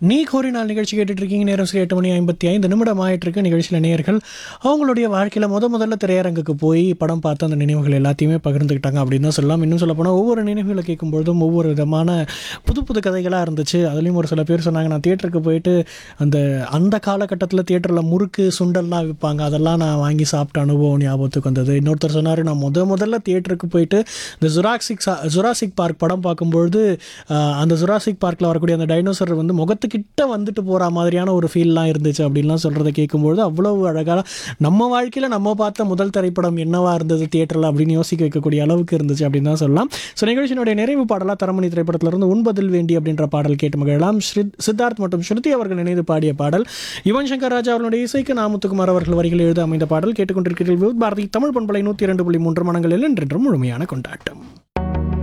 நீ கோரி நாள் நிகழ்ச்சி கேட்டுட்டு இருக்கீங்க நேரம் சரி எட்டு மணி ஐம்பத்தி ஐந்து நிமிடம் ஆயிட்டு இருக்கு நிகழ்ச்சியில் நேயர்கள் அவங்களுடைய வாழ்க்கையில் முத முதல்ல திரையரங்குக்கு போய் படம் பார்த்து அந்த நினைவுகள் எல்லாத்தையுமே பகிர்ந்துக்கிட்டாங்க அப்படின்னு தான் சொல்லலாம் இன்னும் சொல்ல போனால் ஒவ்வொரு நினைவுகளை கேட்கும்பொழுதும் ஒவ்வொரு விதமான புது புது கதைகளாக இருந்துச்சு அதுலேயும் ஒரு சில பேர் சொன்னாங்க நான் தியேட்டருக்கு போயிட்டு அந்த அந்த காலகட்டத்தில் தியேட்டரில் முறுக்கு சுண்டல்லாம் விற்பாங்க அதெல்லாம் நான் வாங்கி சாப்பிட்ட அனுபவம் ஞாபகத்துக்கு வந்தது இன்னொருத்தர் சொன்னார் நான் முத முதல்ல தியேட்டருக்கு போயிட்டு இந்த ஜுராக்சிக் ஜுராசிக் பார்க் படம் பார்க்கும்பொழுது ஆஹ், அந்த ஜுராசிக் பார்க்கில் வரக்கூடிய அந்த டைனோசர் வந்து முகத்துக்கிட்ட வந்துட்டு போகிற மாதிரியான ஒரு ஃபீல்லாம் இருந்துச்சு அப்படின்லாம் சொல்கிறத கேட்கும்பொழுது அவ்வளவு அழகாக நம்ம வாழ்க்கையில் நம்ம பார்த்த முதல் திரைப்படம் என்னவா இருந்தது தியேட்டரில் அப்படின்னு யோசிக்க வைக்கக்கூடிய அளவுக்கு இருந்துச்சு அப்படின்னு தான் சொல்லலாம் ஸோ நிகழ்ச்சியினுடைய நிறைவு பாடலாக தரமணி திரைப்படத்திலிருந்து உண்பதில் வேண்டி அப்படின்ற பாடல் கேட்டு மகிழலாம் ஸ்ரித் சித்தார்த் மற்றும் ஸ்ருதி அவர்கள் இணைந்து பாடிய பாடல் யுவன் சங்கர் ராஜா அவர்களுடைய இசைக்கு நாமுத்துக்குமார் அவர்கள் வரிகள் எழுத அமைந்த பாடல் கேட்டுக்கொண்டிருக்கிறீர்கள் வித் பாரதி தமிழ் பண்பலை நூற்றி இரண்டு புள்ளி மூன்று மனங்களில் என்றென்றும் முழுமையான கொண்டாட்டம்